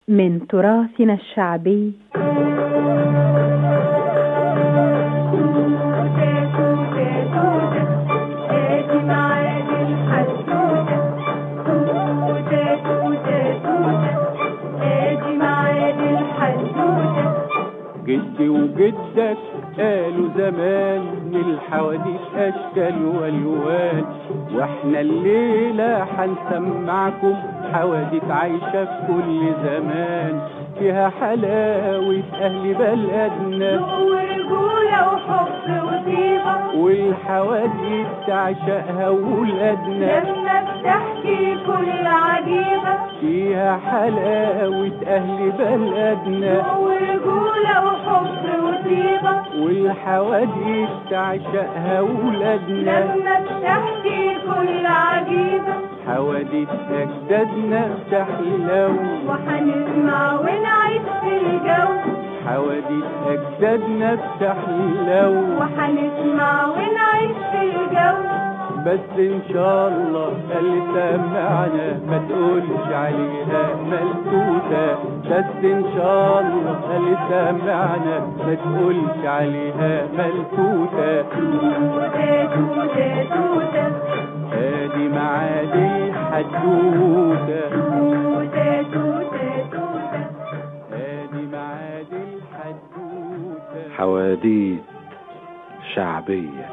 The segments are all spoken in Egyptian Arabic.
من تراثنا الشعبي جدي وجدك قالوا زمان الحواديت اشكال والوان واحنا الليله هنسمعكم حواديت عايشه في كل زمان فيها حلاوه اهل بلدنا ورجولة وحب وطيبة والحواديت تعشقها ولادنا لما بتحكي كل عجيبة فيها حلاوه اهل بلدنا ورجولة وحب وطيبة والحواديت تعشقها ولادنا لما بتحكي كل عجيبة حواديت أجدادنا تحلو وحنسمع ونعيش في الجو حواديت أجدادنا بتحلو وحنسمع ونعيش في الجو بس إن شاء الله اللي سمعنا ما تقولش عليها ملتوتة بس إن شاء الله اللي سمعنا ما تقولش عليها ملتوتة توتة توتة توتة ادي معادي حدوتة توتة توتة توتة ادي معادي الحدوتة حواديت شعبية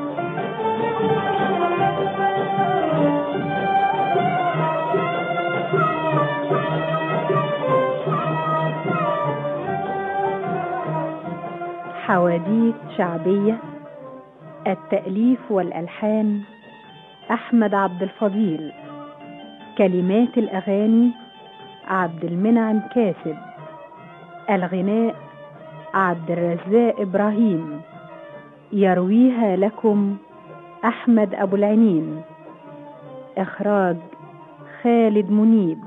حواديت شعبية التأليف والألحان أحمد عبد الفضيل كلمات الأغاني عبد المنعم كاسب الغناء عبد الرزاق إبراهيم يرويها لكم أحمد أبو العنين إخراج خالد منيب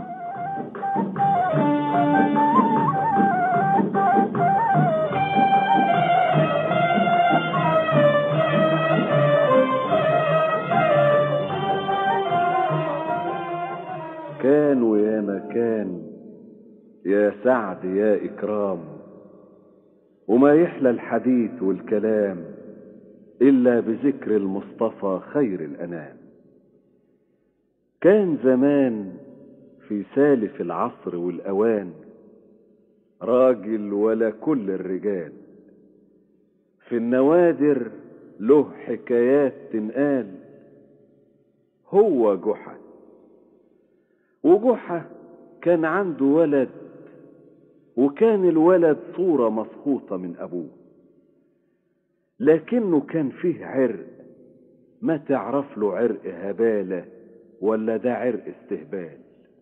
كان ويا مكان يا سعد يا إكرام وما يحلى الحديث والكلام إلا بذكر المصطفى خير الأنام كان زمان في سالف العصر والأوان راجل ولا كل الرجال في النوادر له حكايات تنقال هو جحا وجحا كان عنده ولد وكان الولد صورة مسخوطة من أبوه لكنه كان فيه عرق ما تعرف له عرق هبالة ولا ده عرق استهبال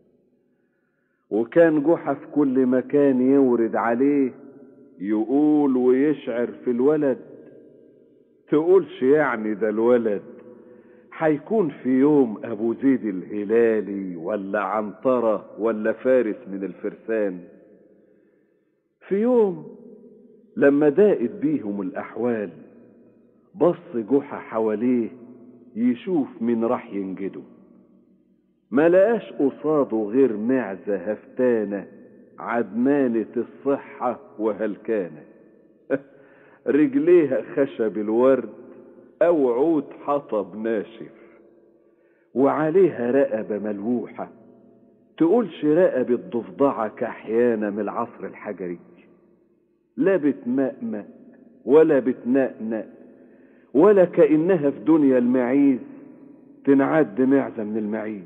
وكان جحا في كل مكان يورد عليه يقول ويشعر في الولد تقولش يعني ده الولد هيكون في يوم ابو زيد الهلالي ولا عنترة ولا فارس من الفرسان في يوم لما ضاقت بيهم الاحوال بص جحا حواليه يشوف مين راح ينجده ما لقاش قصاده غير معزة هفتانة عدمانة الصحة وهلكانة رجليها خشب الورد أو عود حطب ناشف وعليها رقبة ملوحة تقولش رقبة ضفدعة كحيانة من العصر الحجري لا بتمأمأ ولا بتنقنق ولا كأنها في دنيا المعيز تنعد معزة من المعيز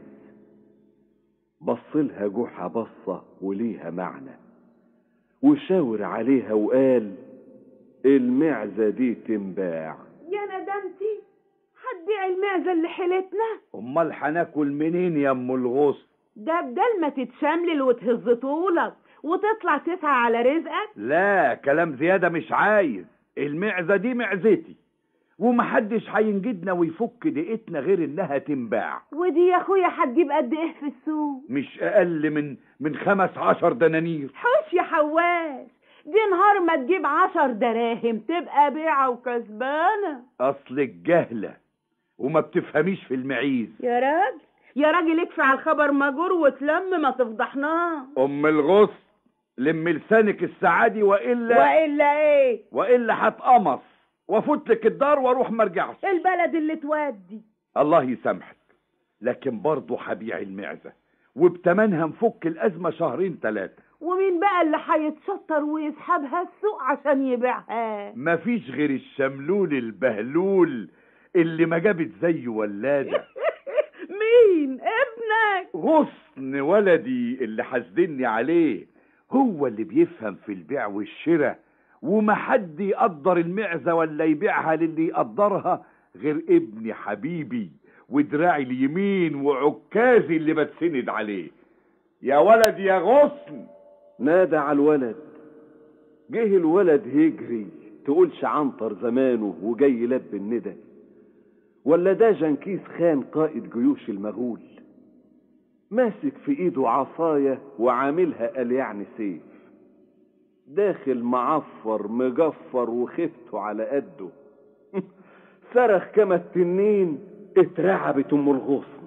بصلها جحا بصة وليها معنى وشاور عليها وقال المعزة دي تنباع يا ندمتي هتبيع المعزة اللي حيلتنا امال هناكل منين يا ام الغصن ده بدل ما تتشملل وتهز طولك وتطلع تسعى على رزقك لا كلام زيادة مش عايز المعزة دي معزتي ومحدش هينجدنا ويفك دقتنا غير انها تنباع ودي يا اخويا هتجيب قد ايه في السوق مش اقل من من خمس عشر دنانير حوش يا حواس دي نهار ما تجيب عشر دراهم تبقى بيعة وكسبانة اصلك جهلة وما بتفهميش في المعيز يا راجل يا راجل اكفي على الخبر مجور وتلم ما تفضحناه ام الغصن لم لسانك السعادي والا والا ايه والا هتقمص وافوت لك الدار واروح مرجعش البلد اللي تودي الله يسامحك لكن برضه هبيع المعزه وبتمنها نفك الازمه شهرين ثلاثه ومين بقى اللي هيتشطر ويسحبها السوق عشان يبيعها مفيش غير الشملول البهلول اللي ما جابت زيه ولاده مين ابنك غصن ولدي اللي حاسدني عليه هو اللي بيفهم في البيع والشراء وما حد يقدر المعزة ولا يبيعها للي يقدرها غير ابني حبيبي ودراعي اليمين وعكازي اللي بتسند عليه يا ولد يا غصن نادى على الولد جه الولد يجري تقولش عنتر زمانه وجاي يلبي الندى ولا ده جنكيز خان قائد جيوش المغول ماسك في ايده عصاية وعاملها قال يعني سيف داخل معفر مجفر وخفته على قده صرخ كما التنين اترعبت ام الغصن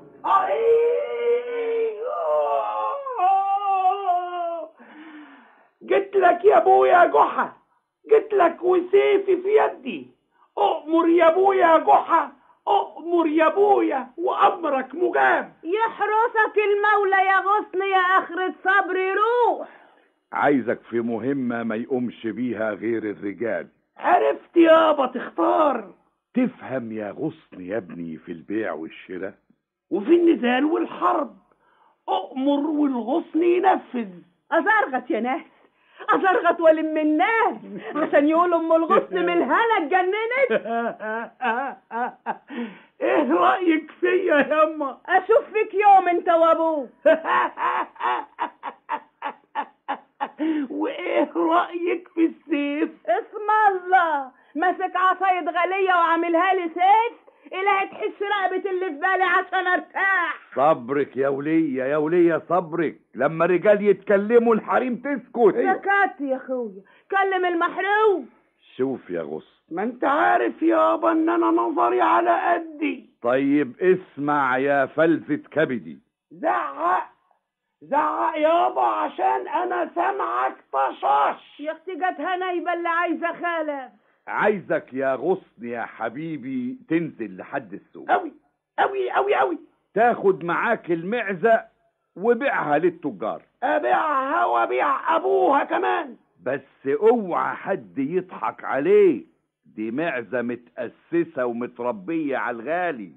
جيت لك يا ابويا جحا جيت لك وسيفي في يدي اؤمر يا ابويا جحا اؤمر يا ابويا وامرك مجاب يحرسك المولى يا غصن يا اخرة صبري روح عايزك في مهمة ما يقومش بيها غير الرجال عرفت يابا تختار تفهم يا غصن يا ابني في البيع والشراء وفي النزال والحرب اؤمر والغصن ينفذ ازرغت يا ناس ازرغت ولم الناس عشان يقولوا ام الغصن من الهنا اتجننت ايه رايك فيا ياما اشوف فيك يوم انت وابوك وايه رايك في السيف اسم الله ماسك عصاية غالية وعاملها لي سيف إلهي تحس رقبة اللي في بالي عشان ارتاح صبرك يا ولية يا ولية صبرك لما رجال يتكلموا الحريم تسكت سكت يا اخويا كلم المحروم شوف يا غصن ما انت عارف يابا ان انا نظري على قدي طيب اسمع يا فلسة كبدي زعق زعق يابا عشان انا سامعك طشاش يا اختي جاتها نايبة اللي عايزة خالف عايزك يا غصن يا حبيبي تنزل لحد السوق اوي اوي اوي اوي تاخد معاك المعزة وبيعها للتجار ابيعها وابيع ابوها كمان بس اوعى حد يضحك عليك دي معزة متأسسة ومتربية على الغالي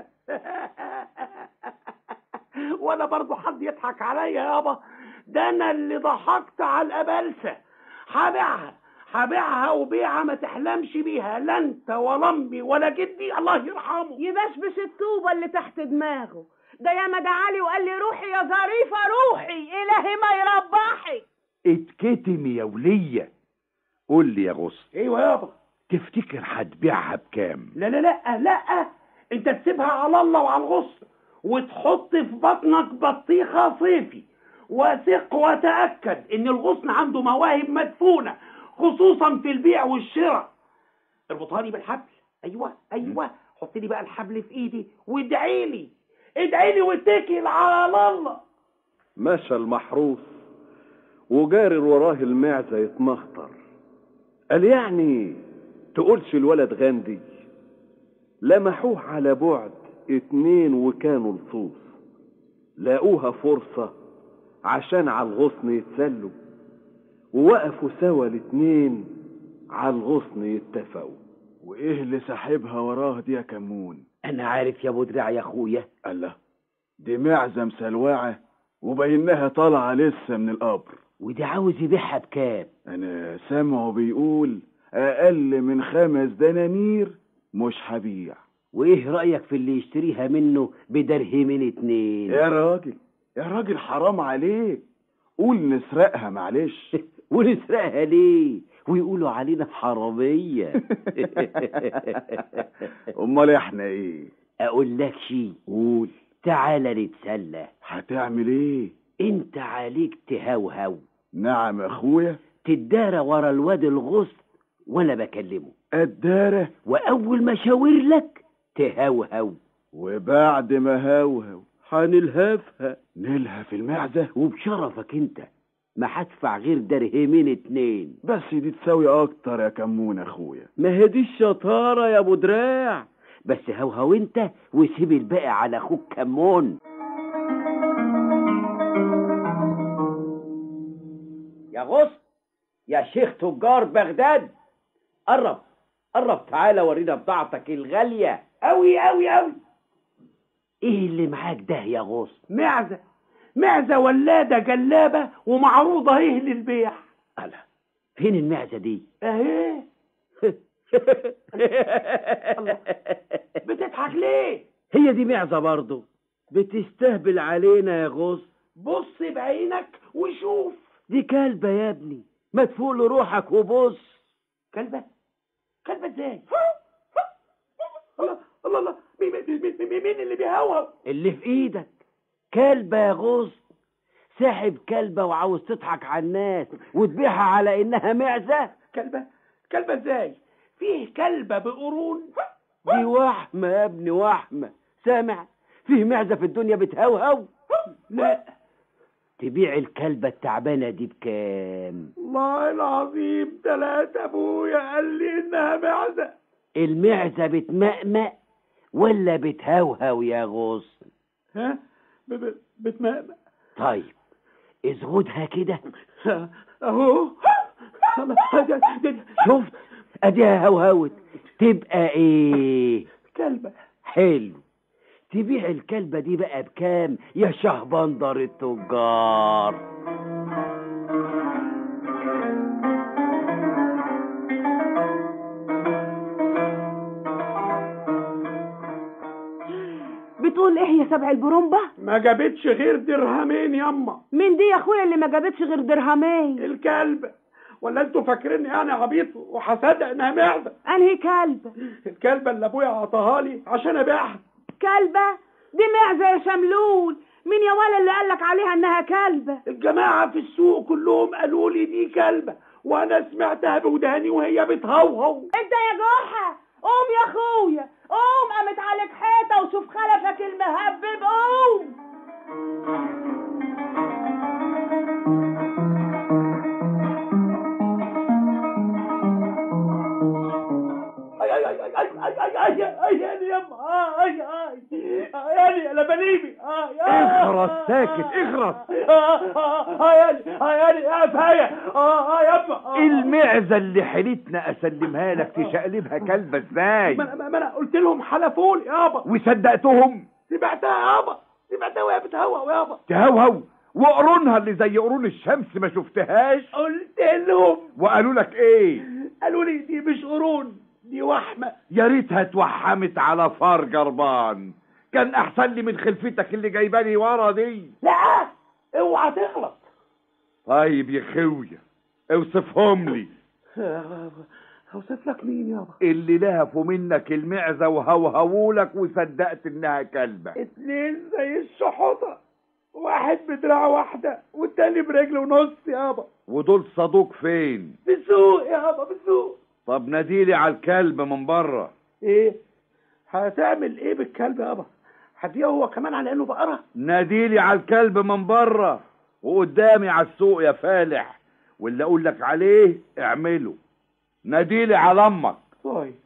ولا برضه حد يضحك عليا يابا ده انا اللي ضحكت على الابلسه هبيعها هبيعها وبيعها ما تحلمش بيها لا انت ولا امي ولا جدي الله يرحمه يبشبش الطوبة اللي تحت دماغه ده يا مدعالي وقال لي روحي يا ظريفة روحي إلهي ما يربحي اتكتم يا ولية قول لي يا غصن ايوه يابا تفتكر هتبيعها بكام لا لا لا لا انت تسيبها على الله وعلى الغصن وتحط في بطنك بطيخه صيفي وثق وتاكد ان الغصن عنده مواهب مدفونه خصوصا في البيع والشراء اربطها لي بالحبل ايوه ايوه حط لي بقى الحبل في ايدي وادعي لي ادعي لي واتكل على الله مشى المحروس وجاري وراه المعزة يتمخطر قال يعني تقولش الولد غاندي لمحوه على بعد اتنين وكانوا لصوص لاقوها فرصة عشان على الغصن يتسلوا ووقفوا سوا الاتنين على الغصن يتفقوا وايه اللي ساحبها وراه دي يا كمون انا عارف يا ابو دراع يا اخويا الله دي معزة مسلوعة وبينها طالعة لسه من القبر ودي عاوز يبيعها بكام انا سامعه بيقول اقل من خمس دنانير مش هبيع وايه رايك في اللي يشتريها منه بدرهمين اتنين يا راجل يا راجل حرام عليك قول نسرقها معلش ونسرقها ليه ويقولوا علينا حراميه امال احنا ايه اقول لك شي قول تعالى نتسلى هتعمل ايه انت عليك تهوهو نعم يا اخويا تدارى ورا الواد الغصن وانا بكلمه الدارة واول ما شاور لك تهوهو وبعد ما هوهو هنلهفها نلها في المعزة وبشرفك انت ما هدفع غير درهمين اتنين بس دي تساوي اكتر يا كمون اخويا ما هي دي الشطارة يا ابو دراع بس هوهو انت وسيب الباقي على اخوك كمون يا غصن يا شيخ تجار بغداد قرب قرب تعالى ورينا بضاعتك الغالية أوي أوي أوي ايه اللي معاك ده يا غصن معزة معزة ولادة جلابة ومعروضة ايه للبيع ألا فين المعزة دي اهي بتضحك ليه هي دي معزة برضه بتستهبل علينا يا غصن بص بعينك وشوف دي كلبة يا ابني ما تفوق لروحك وبص كلبة كلبة ازاي الله الله الله مين, مين, مين, مين اللي بيهوهو اللي في ايدك كلبة يا غصن ساحب كلبة وعاوز تضحك على الناس وتبيعها على انها معزة كلبة كلبة ازاي فيه كلبة بقرون دي وحمة يا ابني وحمة سامع فيه معزة في الدنيا بتهوهو لا تبيع الكلبة التعبانة دي بكام والله العظيم تلاتة ابويا قال لي انها معزة المعزة بتمأمأ ولا بتهوهو يا غصن ها ب- ب- بتمأمأ طيب ازغدها كده اهو شفت اديها هوهوت تبقى ايه كلبة حلو تبيع الكلبة دي بقى بكام يا شهبندر التجار بتقول ايه يا سبع البرومبة ما جابتش غير درهمين يما مين دي يا اخويا اللي ما جابتش غير درهمين الكلبة ولا انتوا فاكريني يعني عبيط وهصدق انها معزة انهي كلبة الكلبة اللي ابويا عطاها لي عشان ابيعها كلبة دي معزة يا شملول مين يا ولا اللي قالك عليها انها كلبة الجماعة في السوق كلهم قالوا لي دي كلبة وانا سمعتها بوداني وهي بتهوهو انت يا جحا قوم يا اخويا قوم قامت عليك حيطة وشوف خلفك المهبب قوم اي اي اي اي اي اي اي اي يا يما اي اي اي يا لبنيبي اي اخرس ساكت اخرس اي اي يا فايا اه يما المعزة اللي حيلتنا اسلمها لك تشقلبها كلبة ازاي ما انا ما انا قلت لهم حلفوا لي يابا وصدقتهم سمعتها يابا سمعتها وهي بتهوى يابا تهوهو وقرونها اللي زي قرون الشمس ما شفتهاش قلت لهم وقالوا لك ايه قالوا لي دي مش قرون دي وحمه يا ريتها اتوحمت على فار جربان كان احسن لي من خلفتك اللي جايباني ورا دي لا اوعى تغلط طيب يا خويا اوصفهم لي هوصف لك مين يابا اللي لهفوا منك المعزة وهوهولك وصدقت انها كلبة اتنين زي الشحوطه واحد بدراع واحده والتاني برجل ونص يابا ودول صدوق فين في السوق يابا في السوق طب ناديلي على الكلب من بره ايه هتعمل ايه بالكلب يابا هديه هو كمان على انه بقره ناديلي على الكلب من بره وقدامي على السوق يا فالح واللي اقول لك عليه اعمله ناديلي على امك طيب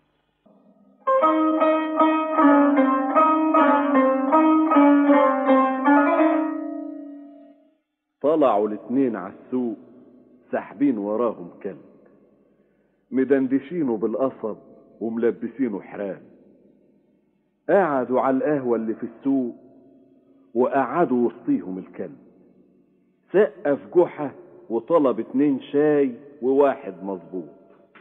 طلعوا الاتنين على السوق ساحبين وراهم كلب مدندشينه بالقصب وملبسينه حرام قعدوا على القهوة اللي في السوق وقعدوا وسطيهم الكلب سقف جحا وطلب اتنين شاي وواحد مظبوط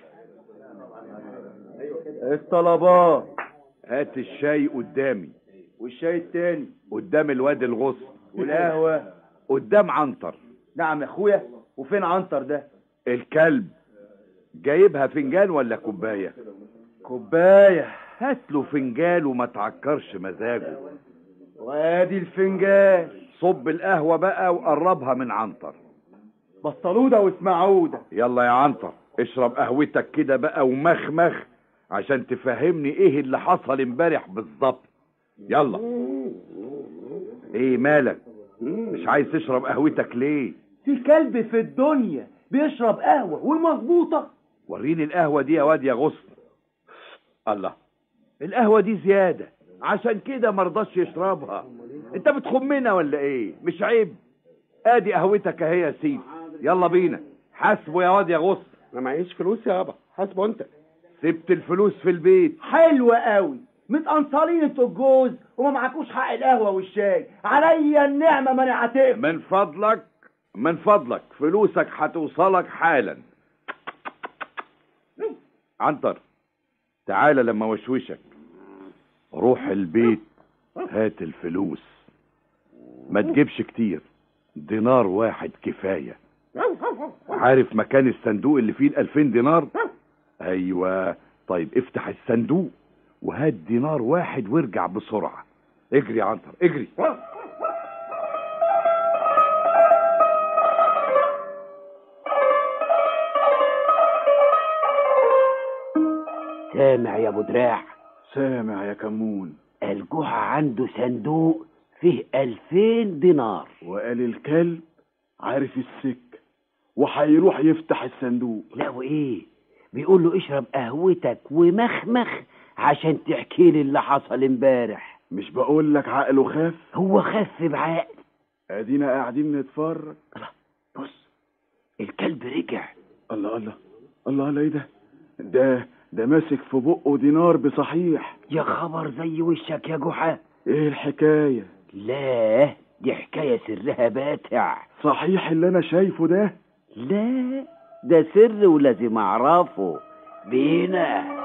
الطلبات هات الشاي قدامي والشاي التاني قدام الواد الغصن والقهوة قدام عنتر نعم يا اخويا وفين عنتر ده الكلب جايبها فنجان ولا كوباية كوباية هات له فنجان وما تعكرش مزاجه وادي الفنجان صب القهوة بقى وقربها من عنتر بطلودة واسمعودة يلا يا عنتر اشرب قهوتك كده بقى ومخمخ عشان تفهمني ايه اللي حصل امبارح بالظبط يلا ايه مالك مش عايز تشرب قهوتك ليه في كلب في الدنيا بيشرب قهوة ومظبوطة وريني القهوة دي يا واد يا غصن الله القهوة دي زيادة عشان كده مرضاش يشربها انت بتخمنا ولا ايه مش عيب ادي قهوتك اهي يا سيدي يلا بينا حاسبه يا واد يا غصن انا معيش فلوس يابا حاسبه انت سبت الفلوس في البيت حلوة قوي متقنصرين انتوا الجوز وما معكوش حق القهوة والشاي عليا النعمة ما نعتقم من فضلك من فضلك فلوسك هتوصلك حالا عنتر تعالى لما وشوشك روح البيت هات الفلوس ما تجيبش كتير دينار واحد كفاية عارف مكان الصندوق اللي فيه الألفين دينار ايوه طيب افتح الصندوق وهات دينار واحد وارجع بسرعة اجري يا عنتر اجري سامع يا ابو دراع سامع يا كمون الجحا عنده صندوق فيه ألفين دينار وقال الكلب عارف السك وهيروح يفتح الصندوق لا وايه بيقول له اشرب قهوتك ومخمخ عشان تحكي لي اللي حصل امبارح مش بقول لك عقله خاف هو خف بعقل ادينا قاعدين نتفرج بص الكلب رجع الله الله الله الله ايه ده ده ده ماسك في بقه دينار بصحيح يا خبر زي وشك يا جحا ايه الحكاية لا دي حكاية سرها باتع صحيح اللي انا شايفه ده لا ده سر ولازم اعرفه بينا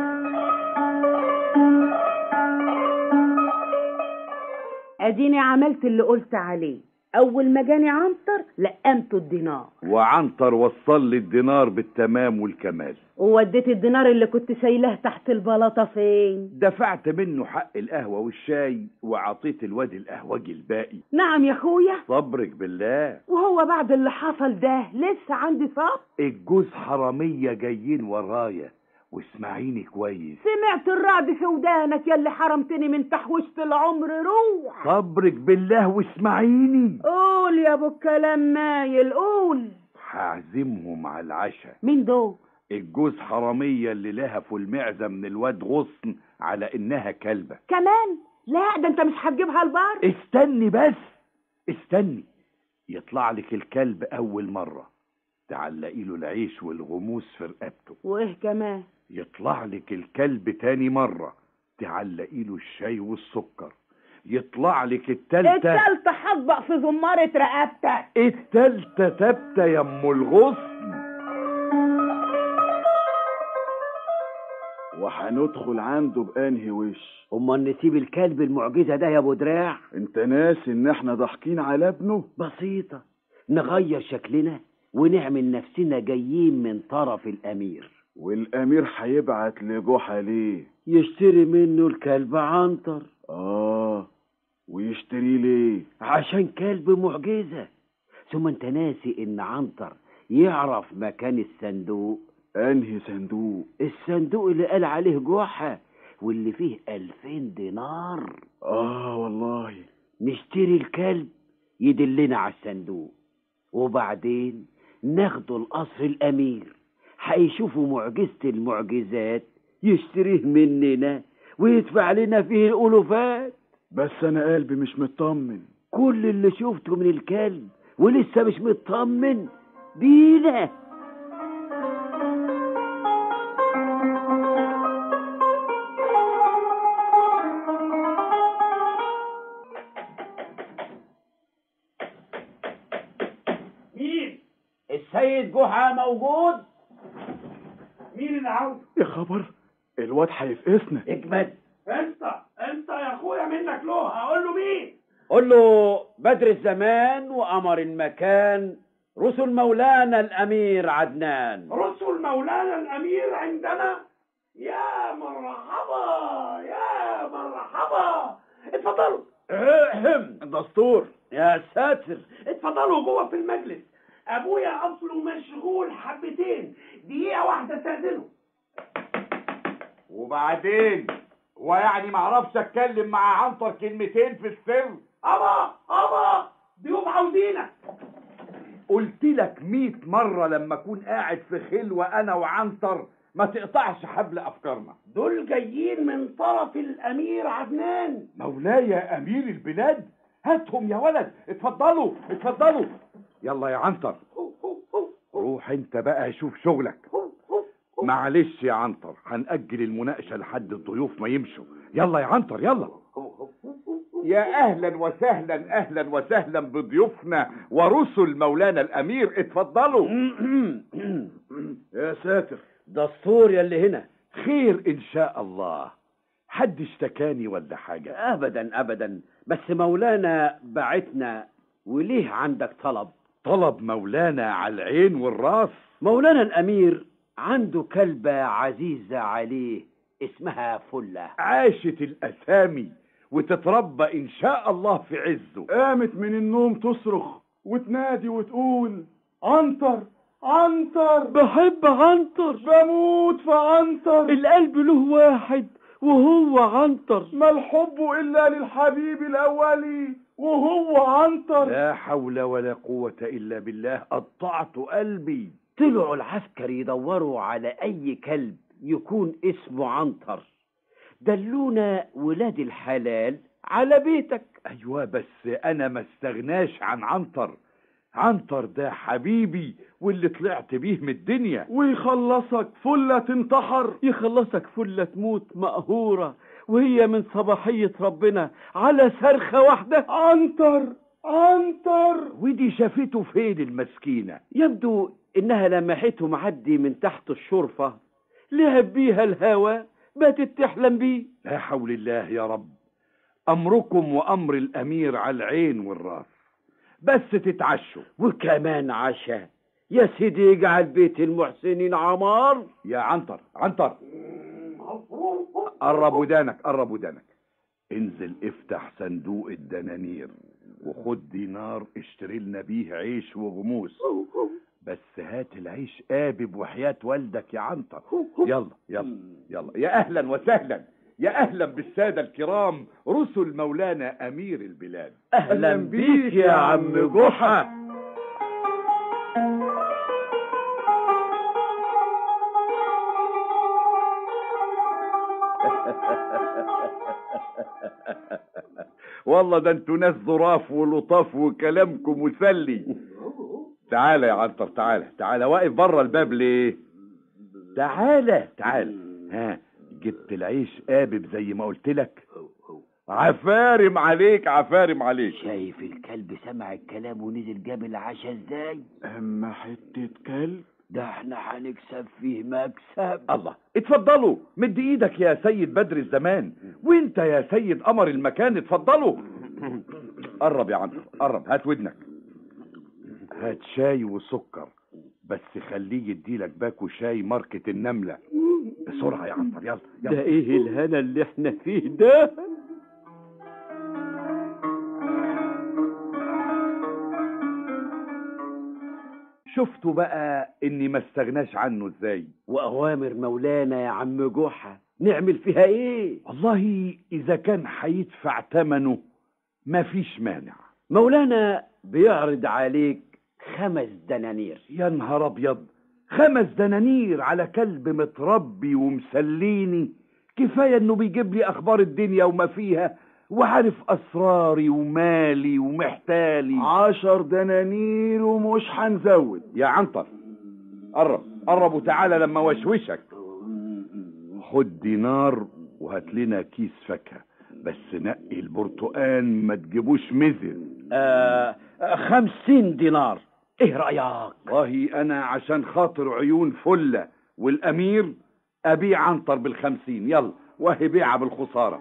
اديني عملت اللي قلت عليه اول ما جاني عنتر لقمته الدينار وعنتر وصل لي الدينار بالتمام والكمال ووديت الدينار اللي كنت شايلاه تحت البلاطه فين دفعت منه حق القهوة والشاي وعطيت الواد القهوجي الباقي نعم يا اخويا صبرك بالله وهو بعد اللي حصل ده لسه عندي صبر الجوز حرامية جايين ورايا واسمعيني كويس سمعت الرعد في ودانك يا اللي حرمتني من تحويشة العمر روح صبرك بالله واسمعيني قول يا ابو الكلام مايل قول هعزمهم على العشاء مين دول الجوز حرامية اللي لهفوا المعزة من الواد غصن على انها كلبة كمان لا ده انت مش هتجيبها البر استني بس استني يطلع لك الكلب اول مرة تعلقي له العيش والغموس في رقبته وايه كمان يطلع لك الكلب تاني مرة تعلقي له الشاي والسكر يطلع لك التالتة التالتة هطبق في زمارة رقبتك التالتة تبتة يا ام الغصن وهندخل عنده بانهي وش امال نسيب الكلب المعجزة ده يا ابو دراع انت ناسي ان احنا ضاحكين على ابنه بسيطة نغير شكلنا ونعمل نفسنا جايين من طرف الامير والامير هيبعت لجحا ليه يشتري منه الكلب عنتر اه ويشتري ليه عشان كلب معجزة ثم انت ناسي ان عنتر يعرف مكان الصندوق انهي صندوق الصندوق اللي قال عليه جحا واللي فيه ألفين دينار اه والله نشتري الكلب يدلنا على الصندوق وبعدين ناخده القصر الأمير هيشوفوا معجزة المعجزات يشتريه مننا ويدفع لنا فيه الألوفات بس انا قلبي مش مطمن كل اللي شفته من الكلب ولسه مش مطمن بينا مين السيد جحا موجود مين اللي عاوز يا خبر الواد هيفقسنا اجمد انت انت يا اخويا منك له هقول له مين قل له بدر الزمان وقمر المكان رسل مولانا الأمير عدنان رسل مولانا الامير عندنا يا مرحبا يا مرحبا اتفضلوا دستور يا ساتر اتفضلوا جوه في المجلس ابويا اصله مشغول حبتين دقيقه واحده استاذنه وبعدين هو يعني معرفش اتكلم مع عنتر كلمتين في السر أبا أبا ضيوف عاوزينك قلت لك مية مرة لما أكون قاعد في خلوة أنا وعنتر ما تقطعش حبل أفكارنا دول جايين من طرف الأمير عدنان مولاي يا أمير البلاد هاتهم يا ولد اتفضلوا اتفضلوا يلا يا عنتر روح انت بقى شوف شغلك معلش يا عنتر هنأجل المناقشة لحد الضيوف ما يمشوا يلا يا عنتر يلا يا اهلا وسهلا اهلا وسهلا بضيوفنا ورسل مولانا الامير اتفضلوا يا ساتر دستور يا اللي هنا خير ان شاء الله حد اشتكاني ولا حاجة ابدا ابدا بس مولانا بعتنا وليه عندك طلب طلب مولانا على العين والراس مولانا الامير عنده كلبة عزيزة عليه اسمها فلة عاشت الاسامي وتتربى ان شاء الله في عزه قامت من النوم تصرخ وتنادي وتقول عنتر عنتر بحب عنتر بموت في عنتر القلب له واحد وهو عنتر ما الحب إلا للحبيب الأولي وهو عنتر لا حول ولا قوة الا بالله قطعت قلبي طلعوا العسكر يدوروا على اي كلب يكون اسمه عنتر دلونا ولاد الحلال على بيتك ايوه بس انا ما استغناش عن عنتر عنتر ده حبيبي واللي طلعت بيه من الدنيا ويخلصك فلة تنتحر يخلصك فلة تموت مقهورة وهي من صباحية ربنا على صرخة واحدة عنتر عنتر ودي شافته فين المسكينة يبدو إنها لمحته معدي من تحت الشرفة لعب بيها الهوى باتت تحلم بيه لا حول الله يا رب امركم وامر الامير على العين والراس بس تتعشوا وكمان عشاء يا سيدي يجعل بيت المحسنين عمار يا عنتر عنتر قرب ودانك قرب ودانك انزل افتح صندوق الدنانير وخد دينار اشتري لنا بيه عيش وغموس بس هات العيش قابب وحياة والدك يا عنتر يلا يلا يلا يا اهلا وسهلا يا اهلا بالسادة الكرام رسل مولانا امير البلاد أهلا بيك يا عم جحا والله ده انتوا ناس ظراف ولطاف وكلامكم مسلي تعالى يا عنتر تعالى تعالى واقف بره الباب ليه تعالى تعالى ها جبت العيش قابب زي ما قلت لك عفارم عليك عفارم عليك شايف الكلب سمع الكلام ونزل جاب العشاء ازاي أما حتة كلب ده احنا هنكسب فيه مكسب الله اتفضلوا مد ايدك يا سيد بدر الزمان وانت يا سيد قمر المكان اتفضلوا قرب يا عنتر قرب هات ودنك هات شاي وسكر بس خليه يديلك باكو شاي ماركة النملة بسرعة يا عنتر يلا ده يلا ايه الهنا اللي احنا فيه ده شفتوا بقى اني ما استغناش عنه ازاي واوامر مولانا يا عم جحا نعمل فيها ايه والله اذا كان هيدفع ثمنه مفيش مانع مولانا بيعرض عليك خمس دنانير يا نهار ابيض خمس دنانير على كلب متربي ومسليني كفايه انه بيجيب لي اخبار الدنيا وما فيها وعارف اسراري ومالي ومحتالي عشر دنانير ومش هنزود يا عنتر قرب قرب وتعالى لما وشوشك خد دينار وهات لنا كيس فاكهه بس نقي البرتقان ما تجيبوش مزر آه خمسين دينار ايه رأيك والله انا عشان خاطر عيون فله والامير ابيع عنتر بالخمسين يلا وهي بيعه بالخساره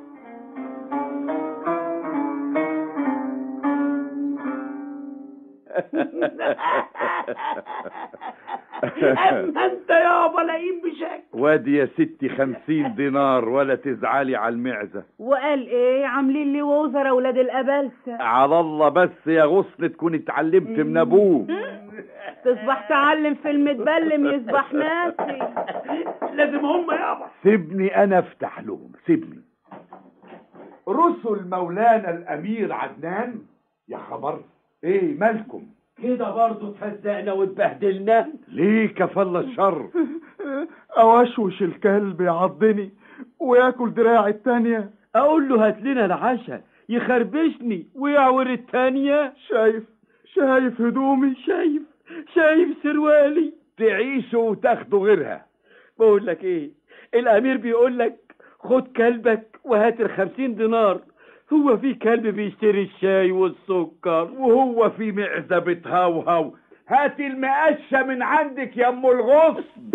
اما انت يابا لئيم بشكل وادي يا ستي خمسين دينار ولا تزعلي على المعزة وقال ايه عاملين لي وزراء ولاد الابلسه على الله بس يا غصن تكون اتعلمت من ابوه تصبح تعلم في المتبلم يصبح ناسي لازم هم يابا سيبني انا افتح لهم سيبني رسل مولانا الامير عدنان يا خبر ايه مالكم كده برضه اتهزقنا واتبهدلنا ليه كفل الشر اوشوش الكلب يعضني وياكل دراعي التانية اقول له هات لنا العشاء يخربشني ويعور التانية شايف شايف هدومي شايف شايف سروالي تعيشوا وتاخدوا غيرها بقول لك ايه الامير بيقول لك خد كلبك وهات الخمسين دينار هو في كلب بيشتري الشاي والسكر وهو في معزة بتهوهو هات المقشة من عندك يا ام الغصن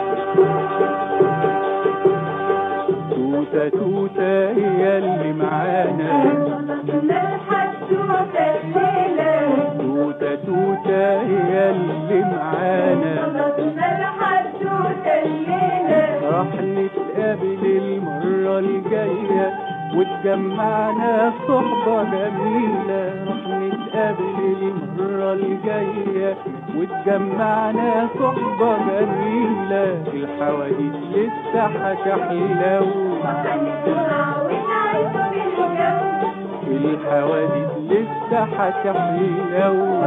توتة توتة هي اللي معانا توتة توتة هي اللي معانا راح نتقابل المرة الجاية وتجمعنا صحبة جميلة راح نتقابل المرة الجاية وتجمعنا صحبة جميلة الحواديت لسه هتحلو الحواديت لسه هتحلو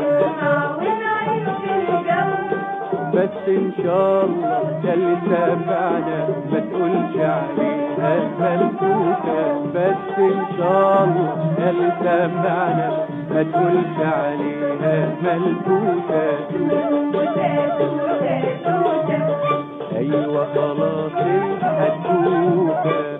بس ان شاء الله ده اللي سمعنا ما تقولش عليها ملكوكة بس ان شاء الله ده اللي سمعنا ما تقولش عليها ملكوكة ايوه خلاص الحدوكة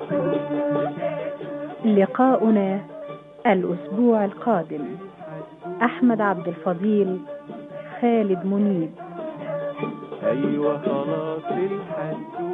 لقاؤنا الأسبوع القادم أحمد عبد الفضيل خالد منيب ايوه خلاص الحدوكة